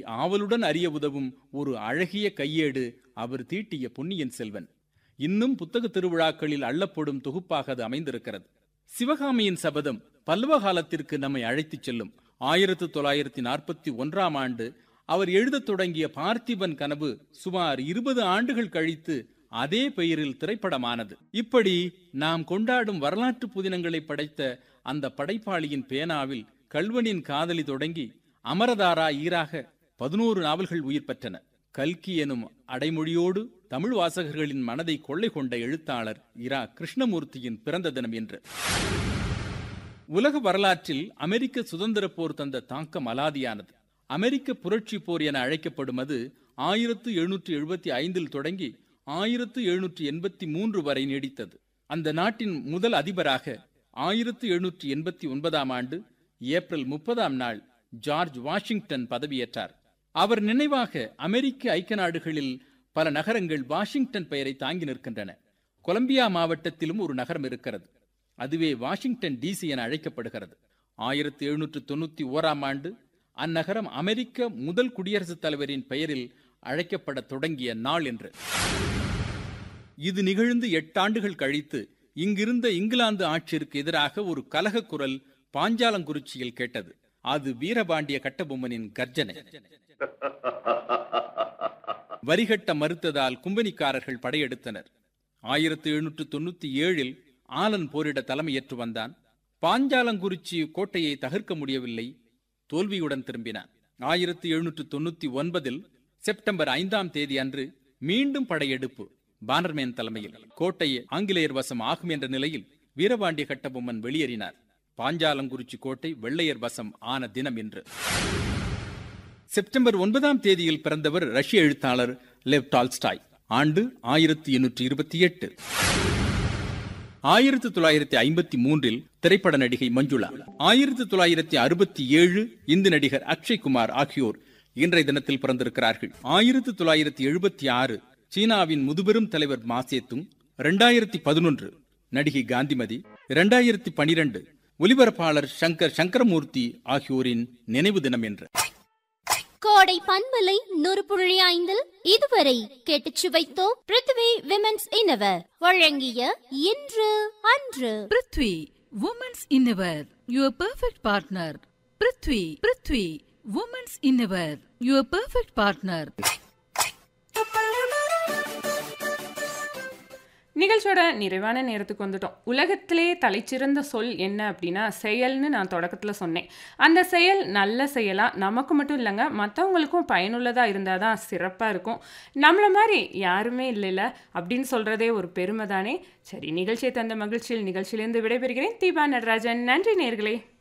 ஆவலுடன் அறிய உதவும் ஒரு அழகிய கையேடு அவர் தீட்டிய பொன்னியின் செல்வன் இன்னும் புத்தக திருவிழாக்களில் அள்ளப்படும் தொகுப்பாக அது அமைந்திருக்கிறது சிவகாமியின் சபதம் பல்லவ காலத்திற்கு நம்மை அழைத்துச் செல்லும் ஆயிரத்து தொள்ளாயிரத்தி நாற்பத்தி ஒன்றாம் ஆண்டு அவர் எழுதத் தொடங்கிய பார்த்திபன் கனவு சுமார் இருபது ஆண்டுகள் கழித்து அதே பெயரில் திரைப்படமானது இப்படி நாம் கொண்டாடும் வரலாற்று புதினங்களை படைத்த அந்த படைப்பாளியின் பேனாவில் கல்வனின் காதலி தொடங்கி அமரதாரா ஈராக பதினோரு நாவல்கள் உயிர் பெற்றன கல்கி எனும் அடைமொழியோடு தமிழ் வாசகர்களின் மனதை கொள்ளை கொண்ட எழுத்தாளர் இரா கிருஷ்ணமூர்த்தியின் பிறந்த தினம் என்று உலக வரலாற்றில் அமெரிக்க சுதந்திர போர் தந்த தாக்கம் அலாதியானது அமெரிக்க புரட்சி போர் என அழைக்கப்படும் அது ஆயிரத்து எழுநூற்றி எழுபத்தி ஐந்தில் தொடங்கி ஆயிரத்து எழுநூற்றி எண்பத்தி மூன்று வரை நீடித்தது அந்த நாட்டின் முதல் அதிபராக ஆயிரத்து எழுநூற்றி எண்பத்தி ஒன்பதாம் ஆண்டு ஏப்ரல் முப்பதாம் நாள் ஜார்ஜ் வாஷிங்டன் பதவியேற்றார் அவர் நினைவாக அமெரிக்க ஐக்கிய நாடுகளில் பல நகரங்கள் வாஷிங்டன் பெயரை தாங்கி நிற்கின்றன கொலம்பியா மாவட்டத்திலும் ஒரு நகரம் இருக்கிறது அதுவே வாஷிங்டன் டிசி என அழைக்கப்படுகிறது ஆயிரத்தி எழுநூற்று தொண்ணூத்தி ஓராம் ஆண்டு அந்நகரம் அமெரிக்க முதல் குடியரசுத் தலைவரின் பெயரில் அழைக்கப்பட தொடங்கிய நாள் என்று இது நிகழ்ந்து எட்டாண்டுகள் கழித்து இங்கிருந்த இங்கிலாந்து ஆட்சியிற்கு எதிராக ஒரு கலக குரல் பாஞ்சாலங்குறிச்சியில் கேட்டது அது வீரபாண்டிய கட்டபொம்மனின் கர்ஜனை வரிகட்ட மறுத்ததால் கும்பனிக்காரர்கள் படையெடுத்தனர் ஆயிரத்தி எழுநூற்று தொண்ணூத்தி ஏழில் ஆலன் போரிட தலைமையேற்று வந்தான் பாஞ்சாலங்குறிச்சி கோட்டையை தகர்க்க முடியவில்லை தோல்வியுடன் திரும்பினான் ஆயிரத்தி எழுநூற்று தொண்ணூத்தி ஒன்பதில் செப்டம்பர் ஐந்தாம் தேதி அன்று மீண்டும் படையெடுப்பு பானர்மேன் தலைமையில் கோட்டையை ஆங்கிலேயர் வசம் ஆகும் என்ற நிலையில் வீரபாண்டிய கட்டபொம்மன் வெளியேறினார் பாஞ்சாலங்குறிச்சி கோட்டை வெள்ளையர் வசம் ஆன தினம் என்று செப்டம்பர் ஒன்பதாம் தேதியில் பிறந்தவர் ரஷ்ய எழுத்தாளர் லெவ் டால்ஸ்டாய் ஆண்டு ஆயிரத்தி எண்ணூற்றி இருபத்தி எட்டு ஆயிரத்தி தொள்ளாயிரத்தி ஐம்பத்தி மூன்றில் திரைப்பட நடிகை மஞ்சுளா ஆயிரத்தி தொள்ளாயிரத்தி அறுபத்தி ஏழு இந்து நடிகர் அக்ஷய் குமார் ஆகியோர் இன்றைய தினத்தில் பிறந்திருக்கிறார்கள் ஆயிரத்தி தொள்ளாயிரத்தி எழுபத்தி ஆறு சீனாவின் முதுபெரும் தலைவர் மாசேத்துங் இரண்டாயிரத்தி பதினொன்று நடிகை காந்திமதி இரண்டாயிரத்தி பனிரெண்டு ஒலிபரப்பாளர் சங்கர் சங்கரமூர்த்தி ஆகியோரின் நினைவு தினம் என்று கோடை பண்பலை நூறு புள்ளி ஐந்தில் இதுவரை கேட்டுச் சுவைத்தோம் பிருத்வி விமென்ஸ் இன்னவர் வழங்கிய இன்று அன்று prithvi women's innerwear your perfect partner prithvi prithvi women's innerwear your perfect partner நிகழ்ச்சியோட நிறைவான நேரத்துக்கு வந்துட்டோம் உலகத்திலே தலைச்சிறந்த சொல் என்ன அப்படின்னா செயல்னு நான் தொடக்கத்தில் சொன்னேன் அந்த செயல் நல்ல செயலாக நமக்கு மட்டும் இல்லைங்க மற்றவங்களுக்கும் பயனுள்ளதாக இருந்தால் தான் சிறப்பாக இருக்கும் நம்மளை மாதிரி யாருமே இல்லைல்ல அப்படின்னு சொல்கிறதே ஒரு பெருமை தானே சரி நிகழ்ச்சியை தந்த மகிழ்ச்சியில் நிகழ்ச்சியிலேருந்து விடைபெறுகிறேன் தீபா நடராஜன் நன்றி நேர்களே